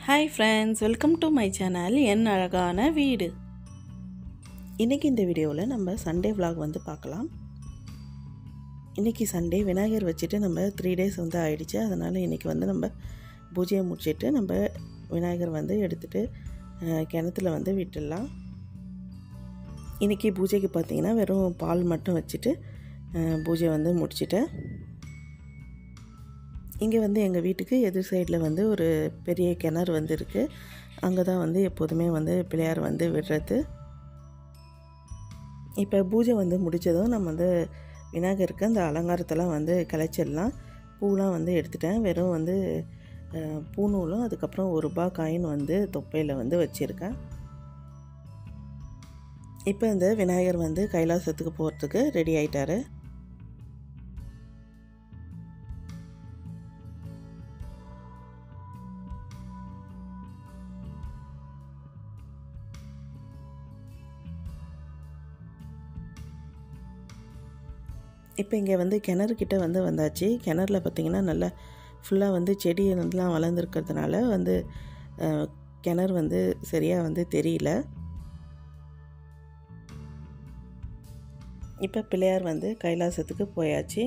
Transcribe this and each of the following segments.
hi friends welcome to my channel என் அழகான வீடு இன்றைக்கி இந்த வீடியோவில் நம்ம சண்டே vlog வந்து பார்க்கலாம் இன்றைக்கி சண்டே விநாயகர் வச்சுட்டு நம்ம த்ரீ டேஸ் வந்து ஆயிடுச்சு அதனால் இன்றைக்கி வந்து நம்ம பூஜையை முடிச்சிட்டு நம்ம விநாயகர் வந்து எடுத்துகிட்டு கிணத்துல வந்து விட்டுடலாம் இன்றைக்கி பூஜைக்கு பார்த்தீங்கன்னா வெறும் பால் மட்டும் வச்சுட்டு அஹ், பூஜை வந்து முடிச்சிட்டேன் இங்கே வந்து எங்கள் வீட்டுக்கு எதிர் சைடில் வந்து ஒரு பெரிய கிணறு வந்து இருக்குது அங்கே தான் வந்து எப்போதுமே வந்து பிள்ளையார் வந்து விடுறது இப்போ பூஜை வந்து முடித்ததும் நம்ம வந்து விநாயகருக்கு அந்த அலங்காரத்தெல்லாம் வந்து கலைச்சிடலாம் பூலாம் வந்து எடுத்துட்டேன் வெறும் வந்து அஹ், பூநூலும் அதுக்கப்புறம் ஒரு ரூபா காயின் வந்து தொப்பையில் வந்து வச்சுருக்கேன் இப்போ இந்த விநாயகர் வந்து கைலாசத்துக்கு போகிறதுக்கு ரெடி ஆயிட்டாரு இப்போ இங்கே வந்து கிணறு கிட்ட வந்து வந்தாச்சு கிணறுல பார்த்தீங்கன்னா நல்லா ஃபுல்லாக வந்து செடி எல்லாம் வளர்ந்துருக்கிறதுனால வந்து அஹ், கிணறு வந்து சரியாக வந்து தெரியல இப்போ பிள்ளையார் வந்து கைலாசத்துக்கு போயாச்சு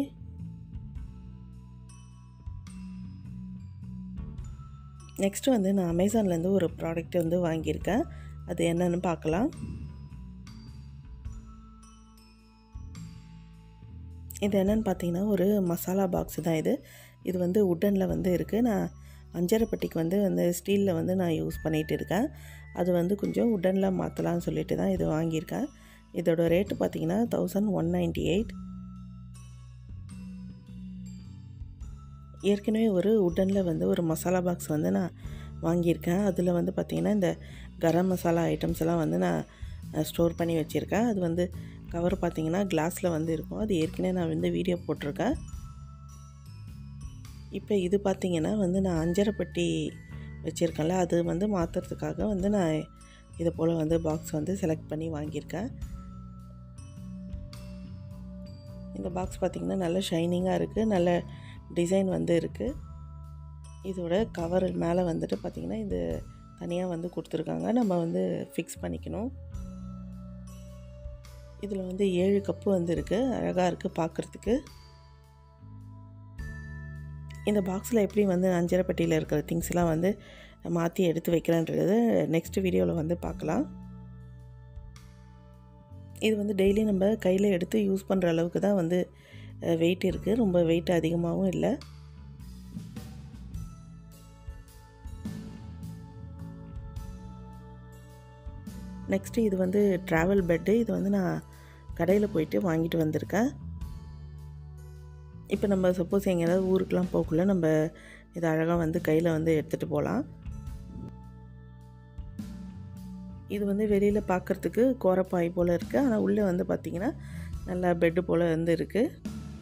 நெக்ஸ்ட்டு வந்து நான் அமேசான்லேருந்து ஒரு ப்ராடக்ட் வந்து வாங்கியிருக்கேன் அது என்னன்னு பார்க்கலாம் இது என்னன்னு பார்த்தீங்கன்னா ஒரு மசாலா பாக்ஸ் தான் இது இது வந்து உட்டனில் வந்து இருக்குது நான் அஞ்சரைப்பட்டிக்கு வந்து வந்து ஸ்டீலில் வந்து நான் யூஸ் பண்ணிகிட்டு இருக்கேன் அது வந்து கொஞ்சம் உட்டனில் மாற்றலாம்னு சொல்லிட்டு தான் இது வாங்கியிருக்கேன் இதோட ரேட்டு பார்த்தீங்கன்னா தௌசண்ட் ஒன் நைன்டி எயிட் ஏற்கனவே ஒரு உட்டனில் வந்து ஒரு மசாலா பாக்ஸ் வந்து நான் வாங்கியிருக்கேன் அதில் வந்து பார்த்திங்கன்னா இந்த கரம் மசாலா ஐட்டம்ஸ் எல்லாம் வந்து நான் ஸ்டோர் பண்ணி வச்சுருக்கேன் அது வந்து கவர் பார்த்தீங்கன்னா கிளாஸில் வந்து இருக்கும் அது ஏற்கனவே நான் வந்து வீடியோ போட்டிருக்கேன் இப்போ இது பார்த்தீங்கன்னா வந்து நான் அஞ்சரைப்பட்டி வச்சுருக்கேன்ல அது வந்து மாற்றுறதுக்காக வந்து நான் இது போல் வந்து பாக்ஸ் வந்து செலக்ட் பண்ணி வாங்கியிருக்கேன் இந்த பாக்ஸ் பார்த்திங்கன்னா நல்ல ஷைனிங்காக இருக்குது நல்ல டிசைன் வந்து இருக்குது இதோட கவர் மேலே வந்துட்டு பார்த்திங்கன்னா இது தனியாக வந்து கொடுத்துருக்காங்க நம்ம வந்து ஃபிக்ஸ் பண்ணிக்கணும் இதில் வந்து ஏழு கப்பு வந்து இருக்குது அழகாக இருக்குது பார்க்குறதுக்கு இந்த பாக்ஸில் எப்படி வந்து அஞ்சரைப்பட்டியில் இருக்கிற திங்ஸ்லாம் வந்து மாற்றி எடுத்து வைக்கிறேன்றது நெக்ஸ்ட் வீடியோவில் வந்து பார்க்கலாம் இது வந்து டெய்லி நம்ம கையில் எடுத்து யூஸ் பண்ணுற அளவுக்கு தான் வந்து வெயிட் இருக்குது ரொம்ப வெயிட் அதிகமாகவும் இல்லை நெக்ஸ்ட்டு இது வந்து ட்ராவல் பெட்டு இது வந்து நான் கடையில் போயிட்டு வாங்கிட்டு வந்திருக்கேன் இப்போ நம்ம சப்போஸ் எங்கேயாவது ஊருக்கெலாம் போகக்குள்ள நம்ம இதை அழகாக வந்து கையில் வந்து எடுத்துகிட்டு போகலாம் இது வந்து வெளியில் பார்க்குறதுக்கு கோரப்பாய் போல் இருக்குது ஆனால் உள்ளே வந்து பார்த்திங்கன்னா நல்லா பெட்டு போல் வந்து இருக்குது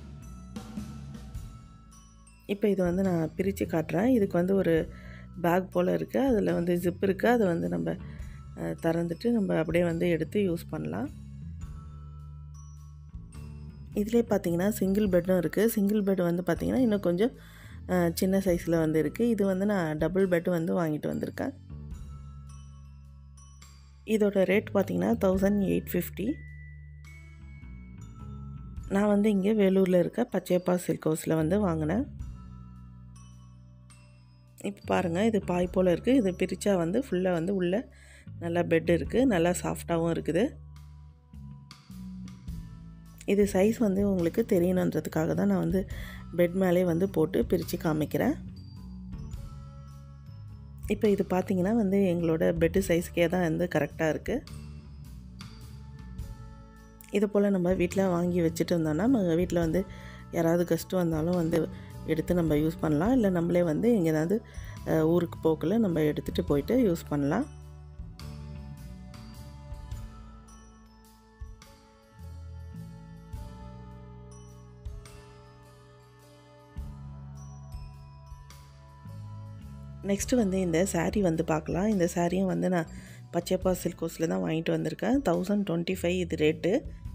இப்போ இது வந்து நான் பிரித்து காட்டுறேன் இதுக்கு வந்து ஒரு பேக் போல் இருக்குது அதில் வந்து ஜிப் இருக்குது அதை வந்து நம்ம அஹ், திறந்துட்டு நம்ம அப்படியே வந்து எடுத்து யூஸ் பண்ணலாம் இதிலே பார்த்தீங்கன்னா சிங்கிள் பெட்டும் இருக்குது சிங்கிள் பெட் வந்து பார்த்திங்கன்னா இன்னும் கொஞ்சம் அஹ், சின்ன சைஸில் வந்து இருக்குது இது வந்து நான் டபுள் பெட் வந்து வாங்கிட்டு வந்திருக்கேன் இதோட ரேட் பார்த்தீங்கன்னா தௌசண்ட் எயிட் ஃபிஃப்டி நான் வந்து இங்கே வேலூரில் இருக்க பச்சையப்பா சில்க் ஹவுஸில் வந்து வாங்கினேன் இப்போ பாருங்கள் இது பாய் போல் இருக்குது இது பிரித்தா வந்து ஃபுல்லாக வந்து உள்ளே நல்லா பெட் இருக்குது நல்லா சாஃப்டாகவும் இருக்குது இது சைஸ் வந்து உங்களுக்கு தெரியணுன்றதுக்காக தான் நான் வந்து பெட் மேலே வந்து போட்டு பிரித்து காமிக்கிறேன் இப்போ இது பார்த்தீங்கன்னா வந்து எங்களோட பெட்டு சைஸ்க்கே தான் வந்து கரெக்டாக இருக்குது இது போல் நம்ம வீட்டில் வாங்கி வச்சுட்டு இருந்தோம்னா நம்ம வீட்டில் வந்து யாராவது கெஸ்ட்டு வந்தாலும் வந்து எடுத்து நம்ம யூஸ் பண்ணலாம் இல்லை நம்மளே வந்து எங்கேயாவது அஹ், ஊருக்கு போக்கில் நம்ம எடுத்துகிட்டு போயிட்டு யூஸ் பண்ணலாம் நெக்ஸ்ட்டு வந்து இந்த saree வந்து பார்க்கலாம் இந்த சாரியும் வந்து நான் பச்சைப்பா சில்க் ஹவுஸில் தான் வாங்கிட்டு வந்திருக்கேன் தௌசண்ட் டுவெண்ட்டி ஃபைவ் இது ரேட்டு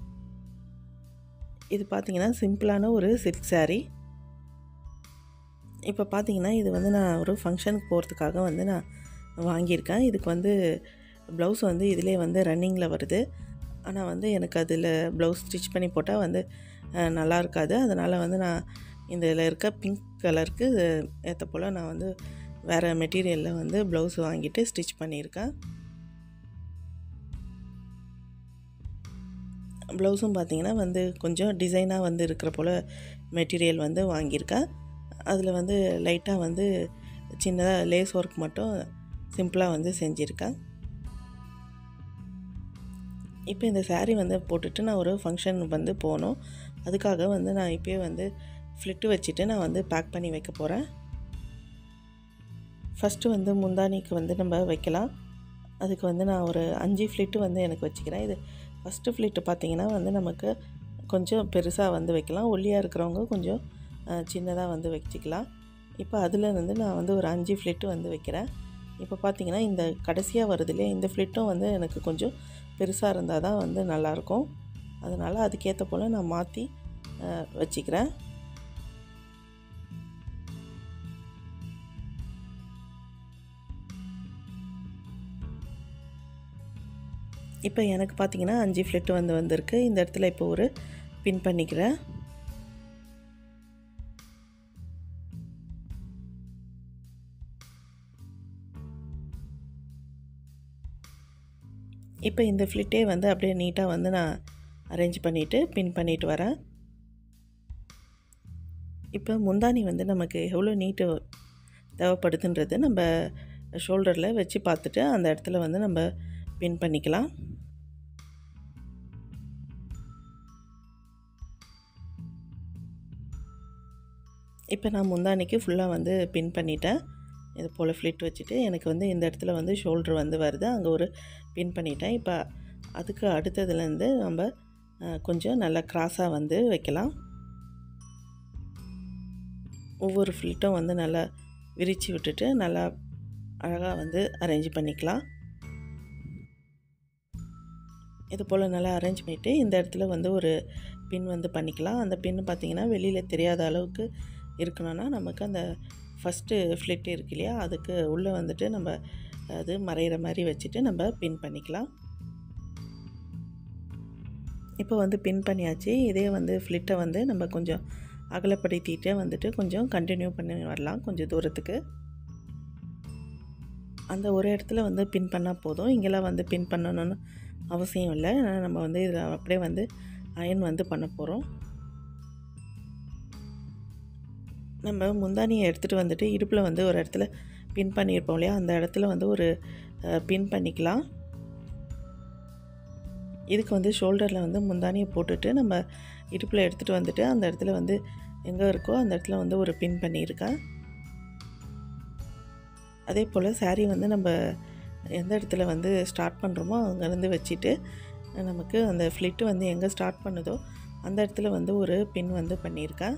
இது பார்த்தீங்கன்னா சிம்பிளான ஒரு சில்க் saree இப்போ பார்த்தீங்கன்னா இது வந்து நான் ஒரு ஃபங்க்ஷனுக்கு போகிறதுக்காக வந்து நான் வாங்கியிருக்கேன் இதுக்கு வந்து ப்ளவுஸ் வந்து இதிலே வந்து ரன்னிங்கில் வருது ஆனால் வந்து எனக்கு அதில் ப்ளவுஸ் ஸ்டிச் பண்ணி போட்டால் வந்து அஹ், நல்லா இருக்காது அதனால் வந்து நான் இந்த இதில் இருக்க பிங்க் கலருக்கு ஏற்ற போல் நான் வந்து வேறு மெட்டீரியலில் வந்து ப்ளவுஸ் வாங்கிட்டு ஸ்டிச் பண்ணியிருக்கேன் ப்ளவுஸும் பார்த்தீங்கன்னா வந்து கொஞ்சம் டிசைனாக வந்து இருக்கிற போல் மெட்டீரியல் வந்து வாங்கியிருக்கேன் அதில் வந்து லைட்டாக வந்து சின்னதாக லேஸ் ஒர்க் மட்டும் சிம்பிளாக வந்து செஞ்சுருக்கேன் இப்போ இந்த saree வந்து போட்டுட்டு நான் ஒரு ஃபங்க்ஷன் வந்து போகணும் அதுக்காக வந்து நான் இப்போயே வந்து ஃப்ளிட்டு வச்சுட்டு நான் வந்து பேக் பண்ணி வைக்க போகிறேன் ஃபஸ்ட்டு வந்து முந்தானிக்கு வந்து நம்ம வைக்கலாம் அதுக்கு வந்து நான் ஒரு அஞ்சு ஃப்ளிட்டு வந்து எனக்கு வச்சுக்கிறேன் இது ஃபஸ்ட்டு ஃப்ளிட்டு பார்த்தீங்கன்னா வந்து நமக்கு கொஞ்சம் பெருசாக வந்து வைக்கலாம் ஒல்லியாக இருக்கிறவங்க கொஞ்சம் சின்னதாக வந்து வச்சுக்கலாம் இப்போ அதில் வந்து நான் வந்து ஒரு அஞ்சு ஃப்ளிட்டு வந்து வைக்கிறேன் இப்போ பார்த்தீங்கன்னா இந்த கடைசியாக வருது இல்லையா இந்த ஃப்ளிட்டும் வந்து எனக்கு கொஞ்சம் பெருசாக இருந்தால் தான் வந்து நல்லாயிருக்கும் அதனால் அதுக்கேற்ற போல் நான் மாற்றி வச்சுக்கிறேன் இப்போ எனக்கு பார்த்தீங்கன்னா அஞ்சு ஃப்ளிட்டு வந்து வந்திருக்கு இந்த இடத்துல இப்போ ஒரு பின் பண்ணிக்கிறேன் இப்போ இந்த ஃப்ளிட்டே வந்து அப்படியே நீட்டாக வந்து நான் அரேஞ்ச் பண்ணிவிட்டு பின் பண்ணிட்டு வரேன் இப்போ முந்தானி வந்து நமக்கு எவ்வளோ நீட்டு தேவைப்படுதுன்றது நம்ம ஷோல்டரில் வச்சு பார்த்துட்டு அந்த இடத்துல வந்து நம்ம பின் பண்ணிக்கலாம் இப்போ நான் முந்தானிக்கு ஃபுல்லாக வந்து பின் பண்ணிட்டேன் இது போல் ஃப்ளிட் வச்சுட்டு எனக்கு வந்து இந்த இடத்துல வந்து ஷோல்ட்ரு வந்து வருது அங்கே ஒரு பின் பண்ணிட்டேன் இப்போ அதுக்கு அடுத்ததுலேருந்து நம்ம அஹ், கொஞ்சம் நல்லா க்ராஸாக வந்து வைக்கலாம் ஒவ்வொரு ஃப்ளிட்டும் வந்து நல்லா விரித்து விட்டுட்டு நல்லா அழகாக வந்து அரேஞ்ச் பண்ணிக்கலாம் இது போல் நல்லா அரேஞ்ச் பண்ணிவிட்டு இந்த இடத்துல வந்து ஒரு பின் வந்து பண்ணிக்கலாம் அந்த பின் பார்த்திங்கன்னா வெளியில் தெரியாத அளவுக்கு இருக்கணும்னா நமக்கு அந்த ஃபஸ்ட்டு ஃப்ளிட் இருக்கு இல்லையா அதுக்கு உள்ளே வந்துட்டு நம்ம அது மறையிற மாதிரி வச்சுட்டு நம்ம பின் பண்ணிக்கலாம் இப்போ வந்து பின் பண்ணியாச்சு இதே வந்து ஃப்ளிட்டை வந்து நம்ம கொஞ்சம் அகலப்படுத்திட்டே வந்துட்டு கொஞ்சம் கண்டினியூ பண்ணி வரலாம் கொஞ்சம் தூரத்துக்கு அந்த ஒரு இடத்துல வந்து பின் பண்ணால் போதும் இங்கெல்லாம் வந்து பின் பண்ணணும்னு அவசியம் இல்லை ஏன்னா நம்ம வந்து இதில் அப்படியே வந்து அயன் வந்து பண்ண போகிறோம் நம்ம முந்தானியை எடுத்துகிட்டு வந்துட்டு இடுப்பில் வந்து ஒரு இடத்துல பின் பண்ணியிருப்போம் இல்லையா அந்த இடத்துல வந்து ஒரு பின் பண்ணிக்கலாம் இதுக்கு வந்து ஷோல்டரில் வந்து முந்தானியை போட்டுட்டு நம்ம இடுப்பில் எடுத்துகிட்டு வந்துட்டு அந்த இடத்துல வந்து எங்கே இருக்கோ அந்த இடத்துல வந்து ஒரு பின் பண்ணியிருக்கேன் அதே போல் saree வந்து நம்ம எந்த இடத்துல வந்து ஸ்டார்ட் பண்ணுறோமோ அங்கேருந்து வச்சுட்டு நமக்கு அந்த ஃப்ளிட்டு வந்து எங்கே ஸ்டார்ட் பண்ணுதோ அந்த இடத்துல வந்து ஒரு பின் வந்து பண்ணியிருக்கேன்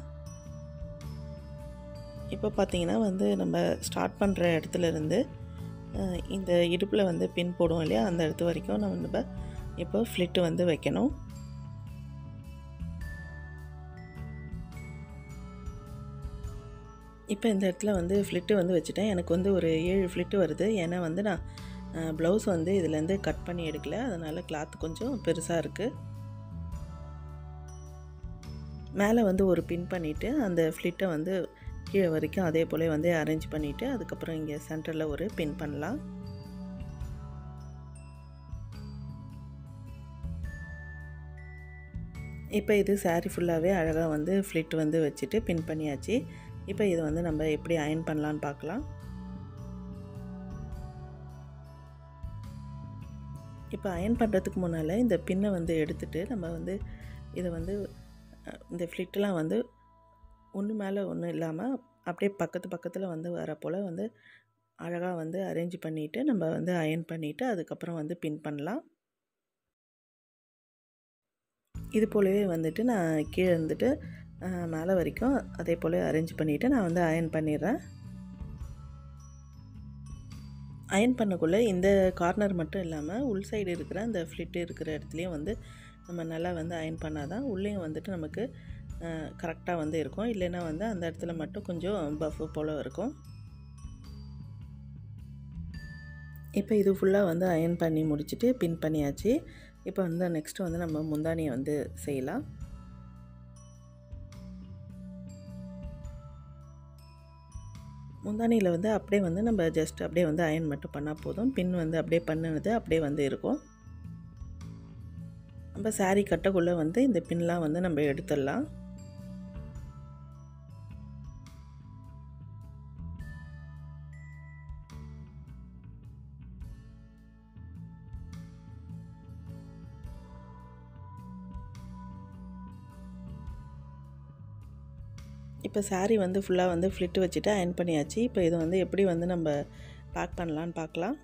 இப்போ பார்த்தீங்கன்னா வந்து நம்ம ஸ்டார்ட் பண்ணுற இடத்துல இருந்து அஹ், இந்த இடுப்பில் வந்து பின் போடுவோம் இல்லையா அந்த இடத்து வரைக்கும் நம்ம நம்ம இப்போ ஃப்ளிட்டு வந்து வைக்கணும் இப்போ இந்த இடத்துல வந்து ஃப்ளிட்டு வந்து வச்சுட்டேன் எனக்கு வந்து ஒரு ஏழு ஃப்ளிட்டு வருது ஏன்னா வந்து நான் ப்ளவுஸ் வந்து இதுலேருந்து கட் பண்ணி எடுக்கல அதனால் கிளாத் கொஞ்சம் பெருசாக இருக்குது மேலே வந்து ஒரு பின் பண்ணிவிட்டு அந்த ஃப்ளிட்டை வந்து கீழே வரைக்கும் அதே போல் வந்து அரேஞ்ச் பண்ணிவிட்டு அதுக்கப்புறம் இங்கே சென்டரில் ஒரு பின் பண்ணலாம் இப்போ இது saree ஃபுல்லாகவே அழகாக வந்து ஃப்ளிட் வந்து வச்சுட்டு பின் பண்ணியாச்சு இப்போ இதை வந்து நம்ம எப்படி அயன் பண்ணலான்னு பார்க்கலாம் இப்போ அயன் பண்ணுறதுக்கு முன்னால் இந்த பின்னை வந்து எடுத்துட்டு நம்ம வந்து இதை வந்து அஹ், இந்த ஃப்ளிட்டெலாம் வந்து ஒன்று மேலே ஒன்று இல்லாமல் அப்படியே பக்கத்து பக்கத்தில் வந்து வர போல் வந்து அழகாக வந்து அரேஞ்ச் பண்ணிவிட்டு நம்ம வந்து அயன் பண்ணிவிட்டு அதுக்கப்புறம் வந்து பின் பண்ணலாம் இது போலவே வந்துட்டு நான் கீழே இருந்துட்டு அஹ், மேலே வரைக்கும் அதே போல் அரேஞ்ச் பண்ணிவிட்டு நான் வந்து அயன் பண்ணிடுறேன் அயன் பண்ணக்குள்ளே இந்த கார்னர் மட்டும் இல்லாமல் உள் சைடு இருக்கிற அந்த ஃப்ளிட்டு இருக்கிற இடத்துலையும் வந்து நம்ம நல்லா வந்து அயன் பண்ணால் தான் உள்ளேயும் வந்துட்டு நமக்கு கரெக்டாக வந்து இருக்கும் இல்லைன்னா வந்து அந்த இடத்துல மட்டும் கொஞ்சம் பஃப் போல் இருக்கும் இப்போ இது ஃபுல்லாக வந்து அயன் பண்ணி முடிச்சுட்டு பின் பண்ணியாச்சு இப்போ வந்து நெக்ஸ்ட்டு வந்து நம்ம முந்தானியை வந்து செய்யலாம் முந்தானியில் வந்து அப்படியே வந்து நம்ம ஜஸ்ட் அப்படியே வந்து அயன் மட்டும் பண்ணால் போதும் பின் வந்து அப்படியே பண்ணினது அப்படியே வந்து இருக்கும் நம்ம சாரீ கட்டக்குள்ளே வந்து இந்த பின்லாம் வந்து நம்ம எடுத்துடலாம் இப்போ சாரீ வந்து ஃபுல்லாக வந்து ஃப்ளிட்டு வச்சுட்டு அயன் பண்ணியாச்சு இப்போ இது வந்து எப்படி வந்து நம்ம பேக் பண்ணலான்னு பார்க்கலாம்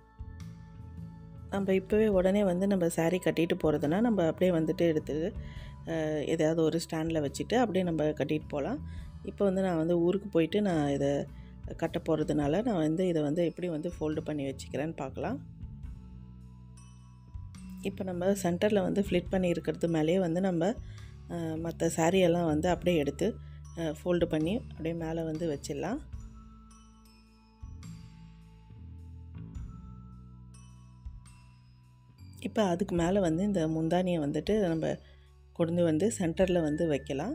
நம்ம இப்போவே உடனே வந்து நம்ம சாரீ கட்டிட்டு போகிறதுனா நம்ம அப்படியே வந்துட்டு எடுத்து எதையாவது ஒரு ஸ்டாண்டில் வச்சுட்டு அப்படியே நம்ம கட்டிட்டு போகலாம் இப்போ வந்து நான் வந்து ஊருக்கு போயிட்டு நான் இதை கட்ட போகிறதுனால நான் வந்து இதை வந்து எப்படி வந்து ஃபோல்டு பண்ணி வச்சுக்கிறேன்னு பார்க்கலாம் இப்போ நம்ம சென்டரில் வந்து ஃப்ளிட் பண்ணி இருக்கிறது மேலேயே வந்து நம்ம மற்ற சாரியெல்லாம் வந்து அப்படியே எடுத்து ஃபோல்டு பண்ணி அப்படியே மேலே வந்து வச்சிடலாம் இப்போ அதுக்கு மேலே வந்து இந்த முந்தானியை வந்துட்டு நம்ம கொண்டு வந்து சென்டரில் வந்து வைக்கலாம்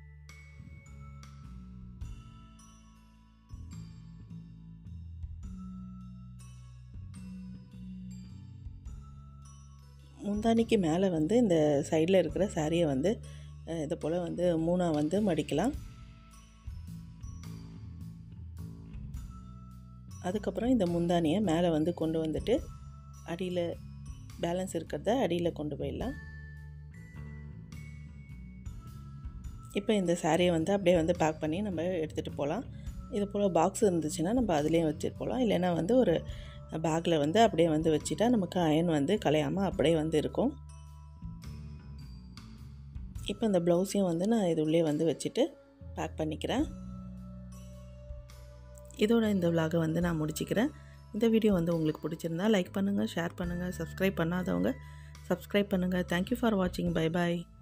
முந்தானிக்கு மேலே வந்து இந்த சைடில் இருக்கிற சாரியை வந்து இது போல் வந்து மூணாக வந்து மடிக்கலாம் அதுக்கப்புறம் இந்த முந்தானியை மேலே வந்து கொண்டு வந்துட்டு அடியில் பேலன்ஸ் இருக்கிறத அடியில் கொண்டு போயிடலாம் இப்போ இந்த சாரியை வந்து அப்படியே வந்து பேக் பண்ணி நம்ம எடுத்துகிட்டு போகலாம் இது போல் பாக்ஸ் இருந்துச்சுன்னா நம்ம அதுலேயும் வச்சுட்டு போகலாம் இல்லைன்னா வந்து ஒரு பேக்கில் வந்து அப்படியே வந்து வச்சுட்டா நமக்கு அயன் வந்து கலையாமல் அப்படியே வந்து இருக்கும் இப்போ இந்த ப்ளவுஸையும் வந்து நான் இது உள்ளே வந்து வச்சுட்டு பேக் பண்ணிக்கிறேன் இதோட இந்த விலாகை வந்து நான் முடிச்சுக்கிறேன் இந்த வீடியோ வந்து உங்களுக்கு பிடிச்சிருந்தா லைக் பண்ணுங்கள் ஷேர் பண்ணுங்கள் சப்ஸ்கிரைப் பண்ணாதவங்க சப்ஸ்கிரைப் பண்ணுங்கள் தேங்க்யூ ஃபார் வாட்சிங் பை பாய்